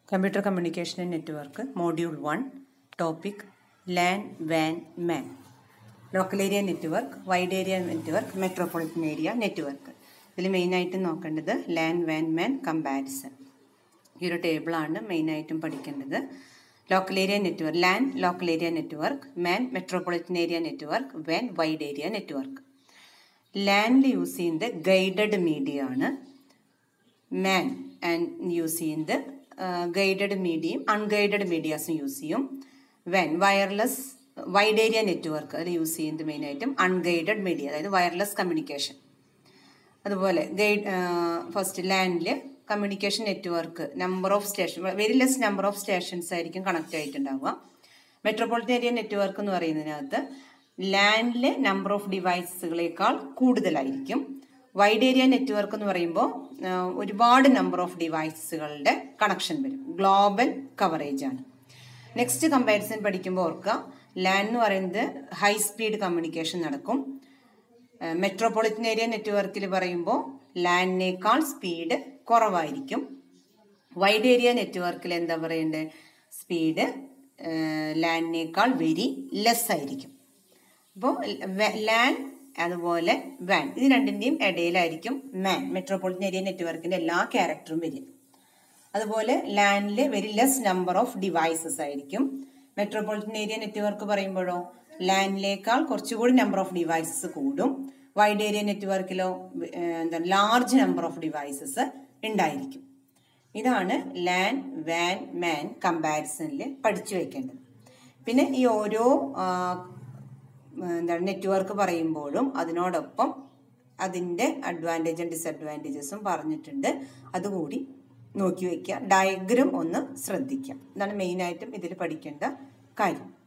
computer communication and network module one topic LAN വാൻ MAN local area network wide area network metropolitan area network ഇതിൽ മെയിനായിട്ട് നോക്കേണ്ടത് LAN വാൻ മാൻ comparison ഈ ഒരു ടേബിളാണ് മെയിനായിട്ടും പഠിക്കേണ്ടത് local area network LAN local area network MAN metropolitan area network വാൻ വൈഡ് ഏരിയ നെറ്റ്വർക്ക് ലാൻഡിൽ യൂസ് ചെയ്യുന്നത് ഗൈഡഡ് മീഡിയ ആണ് മാൻ ആൻഡ് യൂസ് ചെയ്യുന്നത് ഗൈഡഡ് മീഡിയയും അൺഗൈഡഡ് മീഡിയാസും യൂസ് ചെയ്യും വെൻ വയർലെസ് വൈഡ് ഏരിയ നെറ്റ്വർക്ക് അതിൽ യൂസ് ചെയ്യുന്നത് മെയിനായിട്ടും അൺഗൈഡഡ് മീഡിയ അതായത് വയർലെസ് കമ്മ്യൂണിക്കേഷൻ അതുപോലെ ഗൈഡ് ഫസ്റ്റ് ലാൻഡിൽ communication network number of station very less number of stations ആയിരിക്കും കണക്ട് ആയിട്ടുണ്ടാവുക മെട്രോപൊളിറ്റൻ ഏരിയ നെറ്റ്വർക്ക് എന്ന് പറയുന്നതിനകത്ത് ലാൻഡിലെ നമ്പർ ഓഫ് ഡിവൈസുകളേക്കാൾ കൂടുതലായിരിക്കും വൈഡ് ഏരിയ നെറ്റ്വർക്ക് എന്ന് പറയുമ്പോൾ ഒരുപാട് നമ്പർ ഓഫ് ഡിവൈസുകളുടെ കണക്ഷൻ വരും ഗ്ലോബൽ കവറേജ് ആണ് നെക്സ്റ്റ് കമ്പാരിസൺ പഠിക്കുമ്പോൾ ഓർക്കുക ലാൻഡ് എന്ന് പറയുന്നത് ഹൈ സ്പീഡ് കമ്മ്യൂണിക്കേഷൻ നടക്കും മെട്രോപൊളിറ്റൻ ഏരിയ നെറ്റ്വർക്കിൽ പറയുമ്പോൾ ലാൻഡിനേക്കാൾ സ്പീഡ് കുറവായിരിക്കും വൈഡ് ഏരിയ നെറ്റ്വർക്കിൽ എന്താ പറയണ്ടേ സ്പീഡ് ലാൻഡിനേക്കാൾ വെരി ലെസ് ആയിരിക്കും അപ്പോൾ ലാൻ അതുപോലെ വാൻ ഇത് രണ്ടിൻ്റെയും ഇടയിലായിരിക്കും മാൻ മെട്രോപൊളിറ്റൻ ഏരിയ നെറ്റ്വർക്കിൻ്റെ എല്ലാ ക്യാരക്ടറും വരും അതുപോലെ ലാൻഡിൽ very less number of devices ആയിരിക്കും മെട്രോപൊളിറ്റൻ ഏരിയ നെറ്റ്വർക്ക് പറയുമ്പോഴോ ലാൻഡിലേക്കാൾ കുറച്ചുകൂടി നമ്പർ ഓഫ് ഡിവൈസസ് കൂടും വൈഡ് ഏരിയ നെറ്റ്വർക്കിലോ എന്താ ലാർജ് നമ്പർ ഓഫ് ഡിവൈസസ് ഉണ്ടായിരിക്കും ഇതാണ് ലാൻ വാൻ മാൻ കമ്പാരിസണിൽ പഠിച്ചു വെക്കേണ്ടത് പിന്നെ ഈ ഓരോ എന്താണ് നെറ്റ്വർക്ക് പറയുമ്പോഴും അതിനോടൊപ്പം അതിൻ്റെ അഡ്വാൻറ്റേജും ഡിസഡ്വാൻറ്റേജസും പറഞ്ഞിട്ടുണ്ട് അതുകൂടി നോക്കി വയ്ക്കുക ഡയഗ്രം ഒന്ന് ശ്രദ്ധിക്കുക ഇതാണ് മെയിനായിട്ടും ഇതിൽ പഠിക്കേണ്ട കാര്യം